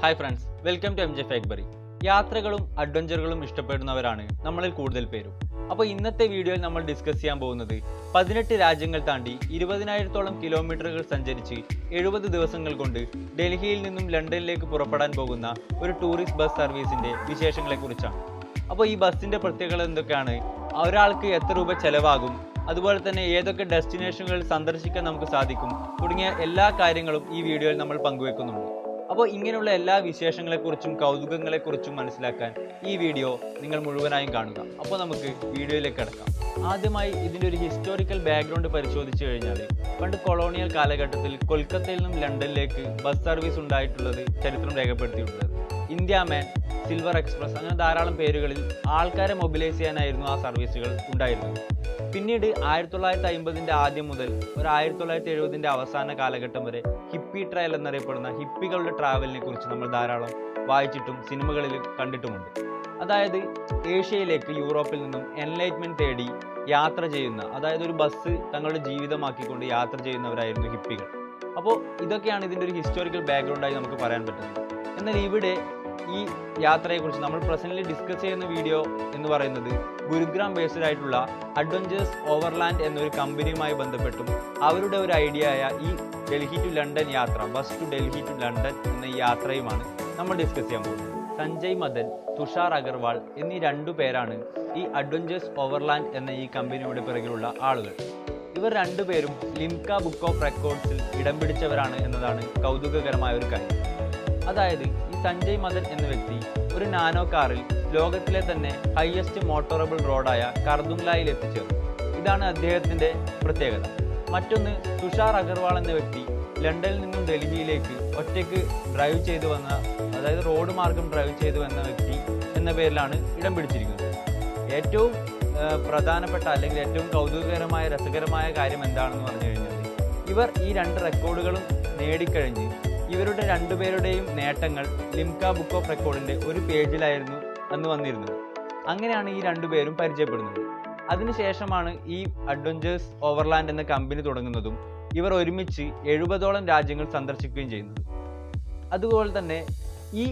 Hi friends welcome to M J ഫേക്ബറി യാത്രകളും അഡ്വഞ്ചറുകളും ഇഷ്ടപ്പെടുന്നവരാണ് നമ്മളിൽ കൂടുതൽ പേരും അപ്പോൾ ഇന്നത്തെ വീഡിയോയിൽ നമ്മൾ ഡിസ്കസ് ചെയ്യാൻ പോകുന്നത് പതിനെട്ട് രാജ്യങ്ങൾ താണ്ടി ഇരുപതിനായിരത്തോളം കിലോമീറ്ററുകൾ സഞ്ചരിച്ച് എഴുപത് ദിവസങ്ങൾ കൊണ്ട് ഡൽഹിയിൽ നിന്നും ലണ്ടനിലേക്ക് പുറപ്പെടാൻ പോകുന്ന ഒരു ടൂറിസ്റ്റ് ബസ് സർവീസിന്റെ വിശേഷങ്ങളെക്കുറിച്ചാണ് അപ്പോൾ ഈ ബസ്സിന്റെ പ്രത്യേകത എന്തൊക്കെയാണ് ഒരാൾക്ക് എത്ര രൂപ ചെലവാകും അതുപോലെ തന്നെ ഏതൊക്കെ ഡെസ്റ്റിനേഷനുകൾ സന്ദർശിക്കാൻ നമുക്ക് സാധിക്കും തുടങ്ങിയ എല്ലാ കാര്യങ്ങളും ഈ വീഡിയോയിൽ നമ്മൾ പങ്കുവെക്കുന്നുണ്ട് അപ്പോൾ ഇങ്ങനെയുള്ള എല്ലാ വിശേഷങ്ങളെക്കുറിച്ചും കൗതുകങ്ങളെക്കുറിച്ചും മനസ്സിലാക്കാൻ ഈ വീഡിയോ നിങ്ങൾ മുഴുവനായും കാണുക അപ്പോൾ നമുക്ക് വീഡിയോയിലേക്ക് കിടക്കാം ആദ്യമായി ഇതിൻ്റെ ഒരു ഹിസ്റ്റോറിക്കൽ ബാക്ക്ഗ്രൗണ്ട് പരിശോധിച്ചു കഴിഞ്ഞാൽ പണ്ട് കൊളോണിയൽ കാലഘട്ടത്തിൽ കൊൽക്കത്തയിൽ നിന്നും ലണ്ടനിലേക്ക് ബസ് സർവീസ് ഉണ്ടായിട്ടുള്ളത് ചരിത്രം രേഖപ്പെടുത്തിയിട്ടുള്ളത് ഇന്ത്യ മാൻ സിൽവർ എക്സ്പ്രസ് അങ്ങനെ ധാരാളം പേരുകളിൽ ആൾക്കാരെ മൊബിലൈസ് ചെയ്യാനായിരുന്നു ആ സർവീസുകൾ ഉണ്ടായിരുന്നത് പിന്നീട് ആയിരത്തി തൊള്ളായിരത്തി അമ്പതിൻ്റെ ആദ്യം മുതൽ ഒരു ആയിരത്തി തൊള്ളായിരത്തി എഴുപതിൻ്റെ അവസാന കാലഘട്ടം വരെ ഹിപ്പി ട്രയൽ എന്നറിയപ്പെടുന്ന ഹിപ്പികളുടെ ട്രാവലിനെ കുറിച്ച് നമ്മൾ ധാരാളം വായിച്ചിട്ടും സിനിമകളിൽ കണ്ടിട്ടുമുണ്ട് അതായത് ഏഷ്യയിലേക്ക് യൂറോപ്പിൽ നിന്നും എൻലൈറ്റ്മെന്റ് തേടി യാത്ര ചെയ്യുന്ന അതായത് ഒരു ബസ് തങ്ങളുടെ ജീവിതമാക്കിക്കൊണ്ട് യാത്ര ചെയ്യുന്നവരായിരുന്നു ഹിപ്പികൾ അപ്പോൾ ഇതൊക്കെയാണ് ഇതിൻ്റെ ഒരു ഹിസ്റ്റോറിക്കൽ ബാക്ക്ഗ്രൗണ്ടായി നമുക്ക് പറയാൻ പറ്റുന്നത് എന്നാൽ ഇവിടെ ഈ യാത്രയെക്കുറിച്ച് നമ്മൾ പ്രസന്റ്ലി ഡിസ്കസ് ചെയ്യുന്ന വീഡിയോ എന്ന് പറയുന്നത് ഗുരുഗ്രാം ബേസ്ഡ് ആയിട്ടുള്ള അഡ്വഞ്ചേഴ്സ് ഓവർലാൻഡ് എന്നൊരു കമ്പനിയുമായി ബന്ധപ്പെട്ടും അവരുടെ ഒരു ഐഡിയ ആയ ഈ ഡൽഹി ടു ലണ്ടൻ യാത്ര bus to Delhi to London എന്ന ഈ യാത്രയുമാണ് നമ്മൾ ഡിസ്കസ് ചെയ്യാൻ പോകുന്നത് സഞ്ജയ് മദൻ തുഷാർ അഗർവാൾ എന്നീ രണ്ടു പേരാണ് ഈ അഡ്വഞ്ചേഴ്സ് ഓവർലാൻഡ് എന്ന ഈ കമ്പനിയുടെ പിറകിലുള്ള ആളുകൾ ഇവർ രണ്ടുപേരും ലിംക ബുക്ക് ഓഫ് റെക്കോർഡ്സിൽ ഇടം പിടിച്ചവരാണ് എന്നതാണ് കൗതുകകരമായ ഒരു കാര്യം അതായത് ഈ സഞ്ജയ് മദൻ എന്ന വ്യക്തി ഒരു നാനോ കാറിൽ ലോകത്തിലെ തന്നെ ഹയസ്റ്റ് മോട്ടോറബിൾ റോഡായ കർദുംലായിൽ എത്തിച്ചേർന്നു ഇതാണ് അദ്ദേഹത്തിന്റെ പ്രത്യേകത മറ്റൊന്ന് തുഷാർ അഗർവാൾ എന്ന വ്യക്തി ലണ്ടനിൽ നിന്നും ഡൽഹിയിലേക്ക് ഒറ്റയ്ക്ക് ഡ്രൈവ് ചെയ്തു വന്ന അതായത് റോഡ് മാർഗം ഡ്രൈവ് ചെയ്തു വന്ന വ്യക്തി എന്ന പേരിലാണ് ഇടം പിടിച്ചിരിക്കുന്നത് ഏറ്റവും ആ, പ്രധാനപ്പെട്ട അല്ലെങ്കിൽ ഏറ്റവും കൗതുകകരമായ രസകരമായ കാര്യം എന്താണെന്ന് പറഞ്ഞു കഴിഞ്ഞാൽ ഇവർ ഈ രണ്ട് റെക്കോർഡുകളും നേടിക്കഴിഞ്ഞ് ഇവരുടെ രണ്ടുപേരുടെയും നേട്ടങ്ങൾ ലിംക ബുക്ക് ഓഫ് റെക്കോർഡിന്റെ ഒരു പേജിലായിരുന്നു അന്ന് വന്നിരുന്നത് അങ്ങനെയാണ് ഈ രണ്ടുപേരും പരിചയപ്പെടുന്നത് അതിനുശേഷമാണ് ഈ അഡ്വഞ്ചേഴ്സ് ഓവർലാൻഡ് എന്ന കമ്പനി തുടങ്ങുന്നതും ഇവർ ഒരുമിച്ച് എഴുപതോളം രാജ്യങ്ങൾ സന്ദർശിക്കുകയും ചെയ്യുന്നത് അതുപോലെ തന്നെ ഈ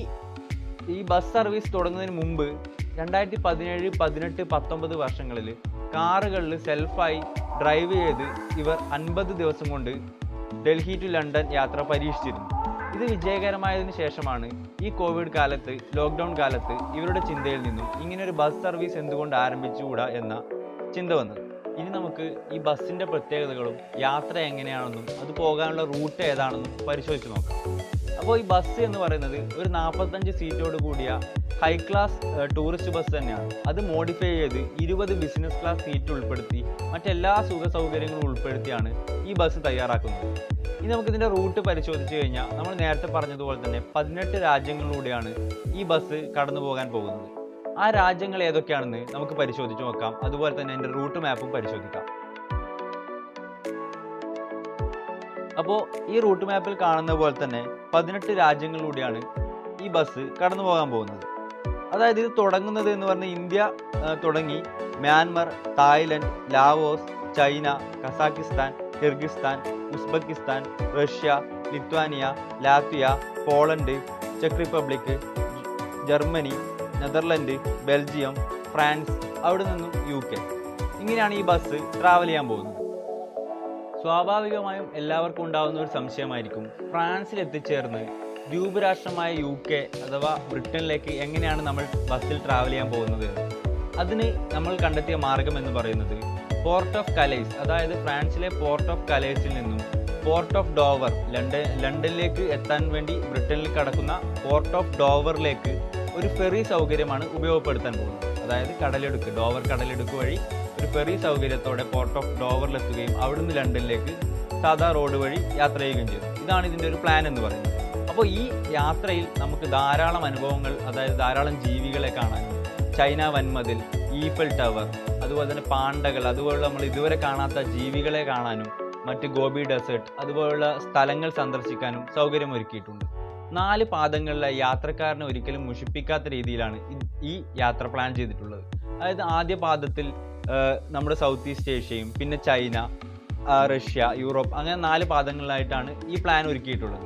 ഈ ബസ് സർവീസ് തുടങ്ങുന്നതിന് മുമ്പ് രണ്ടായിരത്തി പതിനേഴ് പതിനെട്ട് പത്തൊമ്പത് വർഷങ്ങളിൽ കാറുകളിൽ സെൽഫായി ഡ്രൈവ് ചെയ്ത് ഇവർ അൻപത് ദിവസം കൊണ്ട് ഡൽഹി ടു ലണ്ടൻ യാത്ര പരീക്ഷിച്ചിരുന്നു ഇത് വിജയകരമായതിനു ശേഷമാണ് ഈ കോവിഡ് കാലത്ത് ലോക്ക്ഡൗൺ കാലത്ത് ഇവരുടെ ചിന്തയിൽ നിന്നും ഇങ്ങനെ ഒരു ബസ് സർവീസ് എന്തുകൊണ്ട് ആരംഭിച്ചുകൂടാ എന്ന ചിന്ത വന്നത് ഇനി നമുക്ക് ഈ ബസ്സിന്റെ പ്രത്യേകതകളും യാത്ര എങ്ങനെയാണെന്നും അത് പോകാനുള്ള റൂട്ട് ഏതാണെന്നും പരിശോധിച്ച് നോക്കാം അപ്പോൾ ഈ ബസ് എന്ന് പറയുന്നത് ഒരു നാൽപ്പത്തഞ്ച് സീറ്റോട് കൂടിയ ഹൈ ക്ലാസ് ടൂറിസ്റ്റ് ബസ് തന്നെയാണ് അത് മോഡിഫൈ ചെയ്ത് ഇരുപത് ബിസിനസ് ക്ലാസ് സീറ്റ് ഉൾപ്പെടുത്തി മറ്റെല്ലാ സുഖ സൗകര്യങ്ങളും ഉൾപ്പെടുത്തിയാണ് ഈ ബസ് തയ്യാറാക്കുന്നത് ഇനി നമുക്ക് ഇതിന്റെ റൂട്ട് പരിശോധിച്ച് കഴിഞ്ഞാൽ നമ്മൾ നേരത്തെ പറഞ്ഞതുപോലെ തന്നെ പതിനെട്ട് രാജ്യങ്ങളിലൂടെയാണ് ഈ ബസ് കടന്നു പോകാൻ പോകുന്നത് ആ രാജ്യങ്ങൾ ഏതൊക്കെയാണെന്ന് നമുക്ക് പരിശോധിച്ച് നോക്കാം അതുപോലെ തന്നെ അതിന്റെ റൂട്ട് മാപ്പും പരിശോധിക്കാം അപ്പോൾ ഈ റൂട്ട് മാപ്പിൽ കാണുന്ന പോലെ തന്നെ പതിനെട്ട് രാജ്യങ്ങളിലൂടെയാണ് ഈ ബസ് കടന്നു പോകാൻ പോകുന്നത് അതായത് ഇത് തുടങ്ങുന്നത് എന്ന് പറഞ്ഞാൽ ഇന്ത്യ ആ, തുടങ്ങി Myanmar Thailand Laos China Kazakhstan Kyrgyzstan Uzbekistan Russia Lithuania Latvia Poland ചെക്ക് Republic Germany Netherland Belgium France അവിടെ നിന്നും യു കെ ഇങ്ങനെയാണ് ഈ ബസ് ട്രാവൽ ചെയ്യാൻ പോകുന്നത് സ്വാഭാവികമായും എല്ലാവർക്കും ഉണ്ടാകുന്ന ഒരു സംശയമായിരിക്കും ഫ്രാൻസിൽ എത്തിച്ചേർന്ന് ദ്വീപ് രാഷ്ട്രമായ യു കെ അഥവാ ബ്രിട്ടനിലേക്ക് എങ്ങനെയാണ് നമ്മൾ ബസ്സിൽ ട്രാവൽ ചെയ്യാൻ പോകുന്നത് എന്ന്. അതിന് നമ്മൾ കണ്ടെത്തിയ മാർഗം എന്ന് പറയുന്നത് പോർട്ട് ഓഫ് കലേസ് അതായത് ഫ്രാൻസിലെ പോർട്ട് ഓഫ് കലേസിൽ നിന്നും പോർട്ട് ഓഫ് ഡോവർ ലണ്ടൻ ലണ്ടനിലേക്ക് എത്താൻ വേണ്ടി ബ്രിട്ടനിൽ കടക്കുന്ന പോർട്ട് ഓഫ് ഡോവറിലേക്ക് ഒരു ഫെറി സൗകര്യമാണ് ഉപയോഗപ്പെടുത്താൻ പോകുന്നത് അതായത് കടലെടുക്ക് ഡോവർ കടലെടുക്ക് വഴി ഒരു ഫെറി സൗകര്യത്തോടെ പോർട്ട് ഓഫ് ഡോവറിലെത്തുകയും അവിടുന്ന് ലണ്ടനിലേക്ക് സാധാ റോഡ് വഴി യാത്ര ചെയ്യുകയും ചെയ്തു ഇതാണ് ഇതിൻ്റെ ഒരു പ്ലാൻ എന്ന് പറയുന്നത് അപ്പോൾ ഈ യാത്രയിൽ നമുക്ക് ധാരാളം അനുഭവങ്ങൾ അതായത് ധാരാളം ജീവികളെ കാണാനും ചൈന വൻമതിൽ ഈഫൽ ടവർ അതുപോലെ തന്നെ പാണ്ടകൾ അതുപോലുള്ള നമ്മൾ ഇതുവരെ കാണാത്ത ജീവികളെ കാണാനും മറ്റ് ഗോബി ഡെസേർട്ട് അതുപോലുള്ള സ്ഥലങ്ങൾ സന്ദർശിക്കാനും സൗകര്യമൊരുക്കിയിട്ടുണ്ട് നാല് പാദങ്ങളിലെ യാത്രക്കാരനെ ഒരിക്കലും മുഷിപ്പിക്കാത്ത രീതിയിലാണ് ഇ- ഈ യാത്ര പ്ലാൻ ചെയ്തിട്ടുള്ളത് അതായത് ആദ്യ പാദത്തിൽ ആ, നമ്മുടെ സൗത്ത് ഈസ്റ്റ് ഏഷ്യയും പിന്നെ ചൈന ആ, റഷ്യ യൂറോപ്പ് അങ്ങനെ നാല് പാദങ്ങളിലായിട്ടാണ് ഈ പ്ലാൻ ഒരുക്കിയിട്ടുള്ളത്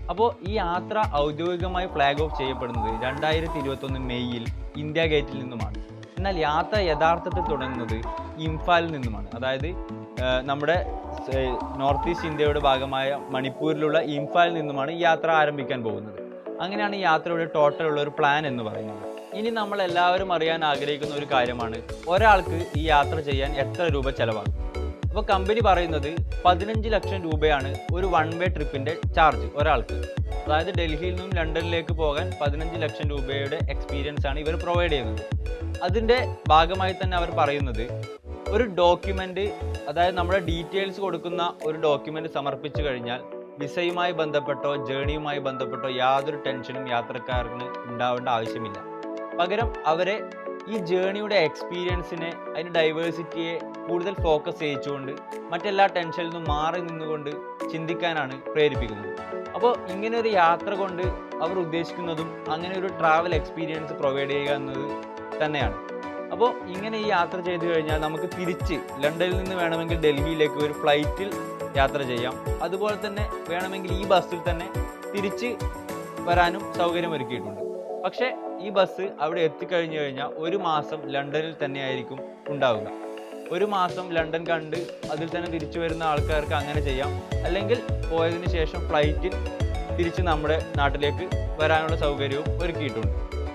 അപ്പോൾ ഈ യാത്ര ഔദ്യോഗികമായി ഫ്ലാഗ് ഓഫ് ചെയ്യപ്പെടുന്നത് രണ്ടായിരത്തി ഇരുപത്തൊന്ന് മെയ്യിൽ ഇന്ത്യ ഗേറ്റിൽ നിന്നുമാണ് എന്നാൽ യാത്ര യഥാർത്ഥത്തിൽ തുടങ്ങുന്നത് ഇംഫാലിൽ നിന്നുമാണ് അതായത് ആ, നമ്മുടെ ഏർ, നോർത്ത് ഈസ്റ്റ് ഇന്ത്യയുടെ ഭാഗമായ മണിപ്പൂരിലുള്ള ഇംഫാലിൽ നിന്നുമാണ് ഈ യാത്ര ആരംഭിക്കാൻ പോകുന്നത് അങ്ങനെയാണ് ഈ യാത്രയുടെ ടോട്ടൽ ഉള്ള ഒരു പ്ലാൻ എന്ന് പറയുന്നത് ഇനി നമ്മൾ എല്ലാവരും അറിയാൻ ആഗ്രഹിക്കുന്ന ഒരു കാര്യമാണ് ഒരാൾക്ക് ഈ യാത്ര ചെയ്യാൻ എത്ര രൂപ ചെലവാകും അപ്പോൾ കമ്പനി പറയുന്നത് പതിനഞ്ച് ലക്ഷം രൂപയാണ് ഒരു വൺ വേ ട്രിപ്പിന്റെ ചാർജ് ഒരാൾക്ക് അതായത് ഡൽഹിയിൽ നിന്നും ലണ്ടനിലേക്ക് പോകാൻ പതിനഞ്ച് ലക്ഷം രൂപയുടെ എക്സ്പീരിയൻസ് ആണ് ഇവർ പ്രൊവൈഡ് ചെയ്യുന്നത് അതിന്റെ ഭാഗമായി തന്നെ അവർ പറയുന്നത് ഒരു ഡോക്യുമെന്റ് അതായത് നമ്മുടെ ഡീറ്റെയിൽസ് കൊടുക്കുന്ന ഒരു ഡോക്യുമെന്റ് സമർപ്പിച്ചു കഴിഞ്ഞാൽ വിസയുമായി ബന്ധപ്പെട്ടോ ജേണിയുമായി ബന്ധപ്പെട്ടോ യാതൊരു ടെൻഷനും യാത്രക്കാരന് ഉണ്ടാവേണ്ട ആവശ്യമില്ല പകരം അവരെ ഈ ജേണിയുടെ എക്സ്പീരിയൻസിനെ അതിൻ്റെ ഡൈവേഴ്സിറ്റിയെ കൂടുതൽ ഫോക്കസ് ചെയ്യിച്ചുകൊണ്ട് മറ്റെല്ലാ ടെൻഷനിൽ നിന്നും മാറി നിന്നുകൊണ്ട് ചിന്തിക്കാനാണ് പ്രേരിപ്പിക്കുന്നത് അപ്പോൾ ഇങ്ങനെ ഒരു യാത്ര കൊണ്ട് അവർ ഉദ്ദേശിക്കുന്നതും അങ്ങനെ ഒരു ട്രാവൽ എക്സ്പീരിയൻസ് പ്രൊവൈഡ് ചെയ്യുക എന്നത് തന്നെയാണ് അപ്പോൾ ഇങ്ങനെ ഈ യാത്ര ചെയ്തു കഴിഞ്ഞാൽ നമുക്ക് തിരിച്ച് ലണ്ടനിൽ നിന്ന് വേണമെങ്കിൽ ഡൽഹിയിലേക്ക് ഒരു ഫ്ലൈറ്റിൽ യാത്ര ചെയ്യാം അതുപോലെ തന്നെ വേണമെങ്കിൽ ഈ ബസ്സിൽ തന്നെ തിരിച്ച് വരാനും സൗകര്യം ഒരുക്കിയിട്ടുണ്ട് പക്ഷേ ഈ ബസ് അവിടെ എത്തിക്കഴിഞ്ഞു കഴിഞ്ഞാൽ ഒരു മാസം ലണ്ടനിൽ തന്നെ ആയിരിക്കും ഉണ്ടാവുക ഒരു മാസം ലണ്ടൻ കണ്ട് അതിൽ തന്നെ തിരിച്ചു വരുന്ന ആൾക്കാർക്ക് അങ്ങനെ ചെയ്യാം അല്ലെങ്കിൽ പോയതിന് ശേഷം ഫ്ലൈറ്റിൽ തിരിച്ച് നമ്മുടെ നാട്ടിലേക്ക് വരാനുള്ള സൗകര്യവും ഒരുക്കിയിട്ടുണ്ട്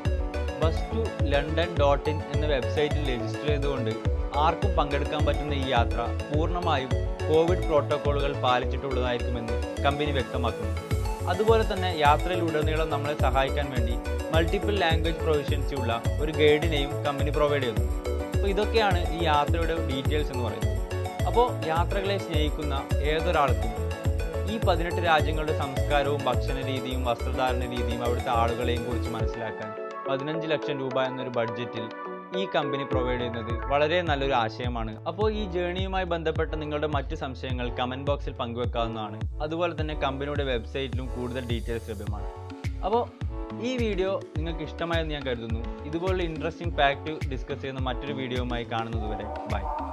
bus to London dot in എന്ന വെബ്സൈറ്റിൽ രജിസ്റ്റർ ചെയ്തുകൊണ്ട് ആർക്കും പങ്കെടുക്കാൻ പറ്റുന്ന ഈ യാത്ര പൂർണ്ണമായും കോവിഡ് പ്രോട്ടോക്കോളുകൾ പാലിച്ചിട്ടുള്ളതായിരിക്കുമെന്ന് കമ്പനി വ്യക്തമാക്കുന്നു അതുപോലെ തന്നെ യാത്രയിലുടനീളം നമ്മളെ സഹായിക്കാൻ വേണ്ടി മൾട്ടിപ്പിൾ ലാംഗ്വേജ് പ്രൊവിഷ്യൻസി ഉള്ള ഒരു ഗൈഡിനെയും കമ്പനി പ്രൊവൈഡ് ചെയ്യുന്നു അപ്പോൾ ഇതൊക്കെയാണ് ഈ യാത്രയുടെ ഡീറ്റെയിൽസ് എന്ന് പറയുന്നത് അപ്പോൾ യാത്രകളെ സ്നേഹിക്കുന്ന ഏതൊരാൾക്കും ഈ പതിനെട്ട് രാജ്യങ്ങളുടെ സംസ്കാരവും ഭക്ഷണ രീതിയും വസ്ത്രധാരണ രീതിയും അവിടുത്തെ ആളുകളെയും കുറിച്ച് മനസ്സിലാക്കാൻ പതിനഞ്ച് ലക്ഷം രൂപ എന്നൊരു ബഡ്ജറ്റിൽ ഈ കമ്പനി പ്രൊവൈഡ് ചെയ്യുന്നത് വളരെ നല്ലൊരു ആശയമാണ് അപ്പോൾ ഈ ജേണിയുമായി ബന്ധപ്പെട്ട നിങ്ങളുടെ മറ്റ് സംശയങ്ങൾ കമൻറ്റ് ബോക്സിൽ പങ്കുവെക്കാവുന്നതാണ് അതുപോലെ തന്നെ കമ്പനിയുടെ വെബ്സൈറ്റിലും കൂടുതൽ ഡീറ്റെയിൽസ് ലഭ്യമാണ് അപ്പോൾ ഈ വീഡിയോ നിങ്ങൾക്ക് ഇഷ്ടമായെന്ന് ഞാൻ കരുതുന്നു ഇതുപോലുള്ള ഇൻട്രസ്റ്റിംഗ് ഫാക്റ്റ് ഡിസ്കസ് ചെയ്യുന്ന മറ്റൊരു വീഡിയോയുമായി കാണുന്നതുവരെ ബൈ